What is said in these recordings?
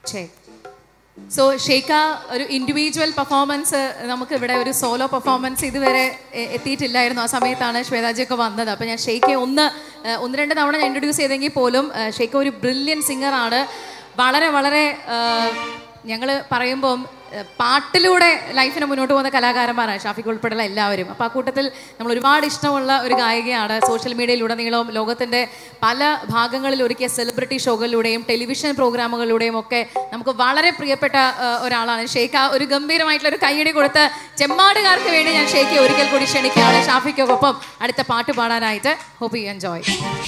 So ഷേക്ക ഒരു individual performance നമുക്ക് ഇവിടെ ഒരു സോലോ പെർഫോമൻസ് ഇതുവരെ എ- എത്തിയിട്ടില്ലായിരുന്നു ആ സമയത്താണ് ശ്വേതാജിയൊക്കെ വന്നത് അപ്പോൾ ഞാൻ ഷേക്കെ ഒന്ന് ഏഹ്, ഒന്ന് രണ്ട് തവണ ഞാൻ ഇൻട്രൊഡ്യൂസ് ചെയ്തെങ്കിൽ പോലും ഏഹ്, ഷേക്ക ഒരു ബ്രില്യൻ സിംഗറാണ് വളരെ വളരെ ഞങ്ങൾ പറയുമ്പം ഏഹ്, പാട്ടിലൂടെ ലൈഫിനെ മുന്നോട്ട് പോകുന്ന കലാകാരന്മാരാണ് ഷാഫിക്ക് ഉൾപ്പെടെയുള്ള എല്ലാവരും അപ്പോൾ ആ കൂട്ടത്തിൽ നമ്മൾ ഒരുപാട് ഇഷ്ടമുള്ള ഒരു ഗായികയാണ് സോഷ്യൽ മീഡിയയിലുടനീളവും ലോകത്തിൻ്റെ പല ഭാഗങ്ങളിൽ ഒരുക്കിയ സെലിബ്രിറ്റി ഷോകളിലൂടെയും ടെലിവിഷൻ പ്രോഗ്രാമുകളിലൂടെയും ഒക്കെ നമുക്ക് വളരെ പ്രിയപ്പെട്ട ഏഹ്, ഒരാളാണ് ഷെയ്ഖ ഒരു ഗംഭീരമായിട്ടുള്ള ഒരു കൈയടി കൊടുത്ത് ചെമ്മാടുകാർക്ക് വേണ്ടി ഞാൻ ഷെയ്ഖെ ഒരിക്കൽ കൂടി ക്ഷണിക്കുകയാണ് ഷാഫിക്കൊപ്പം അടുത്ത പാട്ട് പാടാനായിട്ട് ഹോപ്പ് യു എൻജോയ്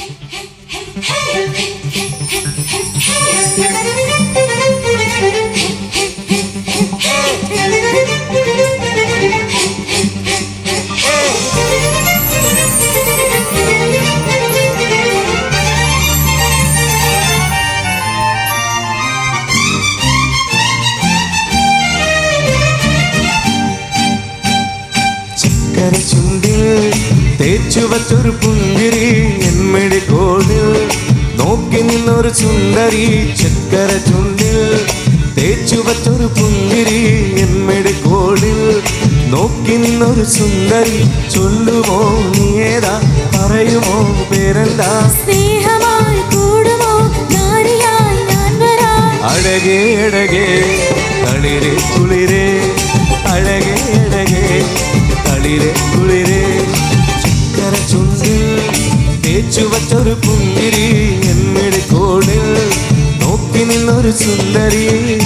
ചക്കര ചുണ്ടിൽ തേച്ചു വച്ചൊരു പുഞ്ചിരി എന്മിടി കോടിൽ നോക്കി നിന്നൊരു സുന്ദരി ചക്കര ചുണ്ടിൽ തേച്ചു വച്ചൊരു പുഞ്ചിരി എന്മിടി കോടിൽ നോക്കി നിന്നൊരു സുന്ദരി ചൊല്ലുമോ നീ ഏതാ പറയുമോ പേരെന്താ സ്നേഹമായി കൂടുമോ നാരിയായി ഞാൻ വരാം അഴകേ അഴകേ തളിരെ കുളിരേ അഴകേ അഴകേ തളിരെ കുളിരേ ചക്കര ചുണ്ടിൽ തേച്ചു വച്ചൊരു പുഞ്ചിരി എന്നിടി കോടിൽ നോക്കി നിന്നൊരു സുന്ദരി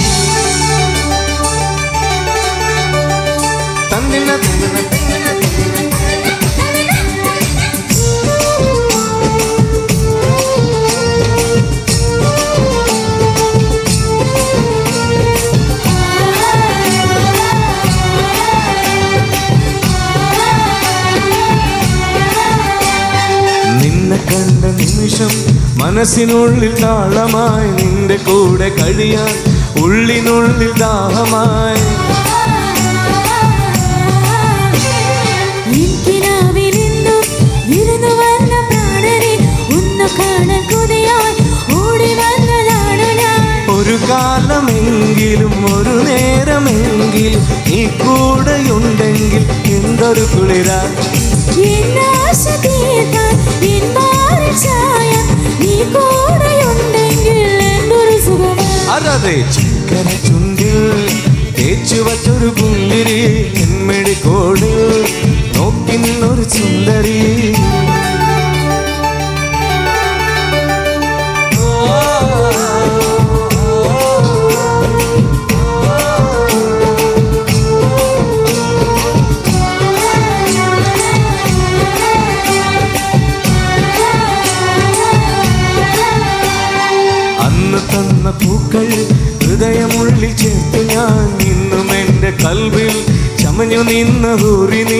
തന്നിന തന്നിന തന്നിന നിന്നെ കണ്ട നിമിഷം മനസ്സിനുള്ളിൽ താളമായി നിന്റെ കൂടെ കഴിയാൻ ഉള്ളിനുള്ളിൽ ദാഹമായി എനിക്കിനാവിലെന്നും വിരുന്നു വന്ന പ്രാണനെ ഒന്നു കാണാൻ കൊതിയായി ഓടി വന്നതാണു ഞാൻ ഒരു കാലമെങ്കിലും ഒരു നേരമെങ്കിലും നീ കൂടെയുണ്ടെങ്കിൽ എന്തൊരു കുളിരാ എന്നാശ തീർക്കാൻ എൻ മാറിൽ ചായാൻ നീ കൂടെയുണ്ടെങ്കിൽ എന്തൊരു സുഖമാ അതെ ചക്കര ചുണ്ടിൽ തേച്ചു വച്ചൊരു പുന്തിരി എന്മിടി കോടിൽ നോക്കി നിന്നൊരു സുന്ദരി അന്ന് തന്ന പൂക്കൾ ഹൃദയമുള്ളിൽ ചേർത്ത് ഞാൻ ഇന്നും എൻ്റെ കൽവിൽ ചമഞ്ഞു നിന്ന ഹൂറി നീ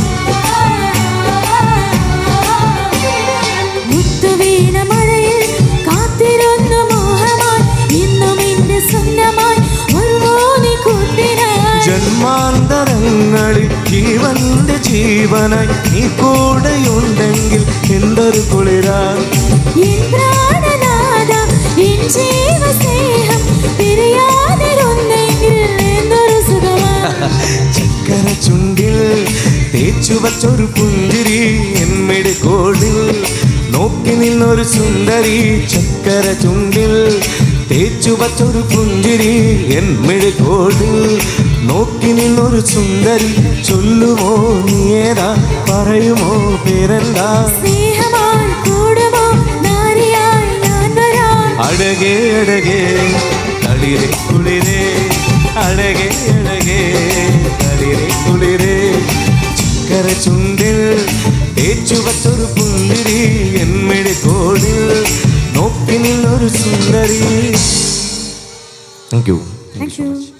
മുത്തുവീണ മഴയിൽ കാത്തിരുന്ന മോഹമായി ഇന്നും എന്റെ സ്വന്തമായി വരുമോ നീ കൂട്ടിനായി ജന്മാന്തരങ്ങളിൽ ജീവന്റെ ജീവനായി നീ കൂടെയുണ്ടെങ്കിൽ എന്തൊരു കുളിരാ എൻ പ്രാണനാഥ, എൻ ജീവസ്നേഹം പിരിയാതിരുന്നെങ്കിൽ എന്തൊരു സുഖമാ. ചക്കര ചുണ്ടിൽ തേച്ചു വച്ചൊരു പുഞ്ചിരി എന്മിടി കോടിൽ നോക്കി നിന്നൊരു സുന്ദരി ചക്കര ചുണ്ടിൽ തേച്ചു വച്ചൊരു പുഞ്ചിരി എന്മിടി കോടിൽ നോക്കി നിന്നൊരു സുന്ദരി ചൊല്ലുമോ നീ ഏതാ പറയുമോ പേരെന്താ സ്നേഹമായി കൂടുമോ നാരിയായി ഞാൻ വരാം അഴകേ അഴകേ തളിരെ കുളിരേ അഴകേ അഴകേ തളിരെ കുളിരേ ചക്കര ചുണ്ടിൽ തേച്ചു വച്ചൊരു പുന്തിരി എന്മിടി കോടിൽ നോക്കി നിന്നൊരു സുന്ദരി താങ്ക് യു Thank you.